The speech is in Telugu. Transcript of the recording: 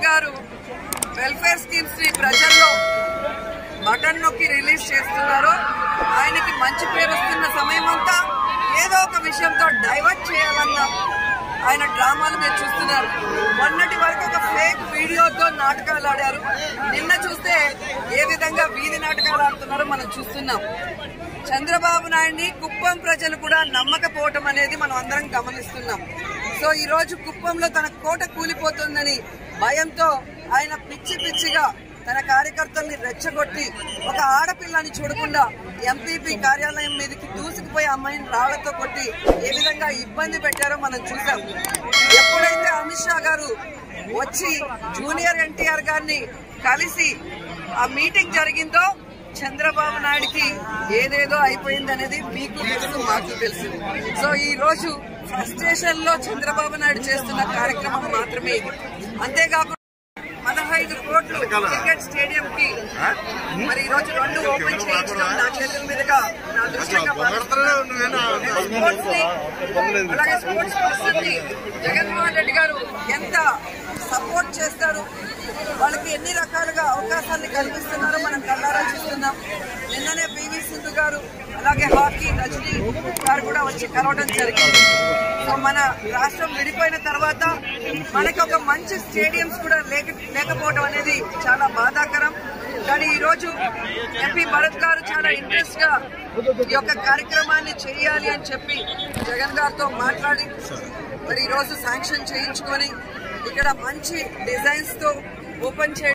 గారు వెల్ఫేర్ స్కీమ్స్ ని ప్రజల్లో బటన్ నొక్కి రిలీజ్ చేస్తున్నారో ఆయనకి మంచి పేరు వస్తున్న సమయం అంతా ఏదో ఒక విషయంతో డైవర్ట్ చేయాలన్న ఆయన డ్రామాలు మీరు చూస్తున్నారు మొన్నటి వరకు ఒక ఫేక్ వీడియోతో నాటకాలు ఆడారు నిన్న చూస్తే ఏ విధంగా వీధి నాటకాలు ఆడుతున్నారో మనం చూస్తున్నాం చంద్రబాబు నాయుడిని కుప్పం ప్రజలు కూడా నమ్మకపోవటం అనేది మనం అందరం గమనిస్తున్నాం సో ఈ రోజు కుప్పంలో తన కోట కూలిపోతుందని భయంతో ఆయన పిచ్చి పిచ్చిగా తన కార్యకర్తల్ని రెచ్చగొట్టి ఒక ఆడపిల్లని చూడకుండా ఎంపీపీ కార్యాలయం మీదకి దూసుకుపోయి అమ్మాయిని రాళ్లతో కొట్టి ఏ విధంగా ఇబ్బంది పెట్టారో మనం చూసాం ఎప్పుడైతే అమిత్ షా గారు వచ్చి జూనియర్ ఎన్టీఆర్ గారిని కలిసి ఆ మీటింగ్ జరిగిందో చంద్రబాబు నాయుడికి ఏదేదో అయిపోయింది అనేది మీకు తెలుసు మాకు తెలుసు సో ఈ రోజు ఫ్రస్ట్రేషన్ లో చంద్రబాబు నాయుడు చేస్తున్న కార్యక్రమం మాత్రమే ఇది అంతేకాకుండా పదహైదు కోట్లు క్రికెట్ స్టేడియం కి మరి ఈ రోజు రెండు ఓపెన్ చేయించడం నా చేతుల మీదుగా నా దృష్టిగా స్పోర్ట్స్ ని అలాగే స్పోర్ట్స్ పర్సన్ ని జగన్మోహన్ రెడ్డి గారు ఎంత సపోర్ట్ చేస్తారు వాళ్ళకి ఎన్ని రకాలుగా అవకాశాన్ని కల్పిస్తున్నారో మనం కళ్ళారా చూస్తున్నాం నిన్ననే పివి సింధు గారు అలాగే హాకీ రజనీ గారు కూడా వచ్చి కలవడం జరిగింది సో మన రాష్ట్రం విడిపోయిన తర్వాత మనకి ఒక మంచి స్టేడియంస్ కూడా లేక లేకపోవడం అనేది చాలా బాధాకరం కానీ ఈ రోజు ఎంపీ భరత్ గారు చాలా ఇంట్రెస్ట్ గా ఈ యొక్క కార్యక్రమాన్ని చేయాలి అని చెప్పి జగన్ గారితో మాట్లాడి మరి ఈ రోజు శాంక్షన్ చేయించుకొని ఇక్కడ మంచి డిజైన్స్ తో ఓపెన్ చేయడం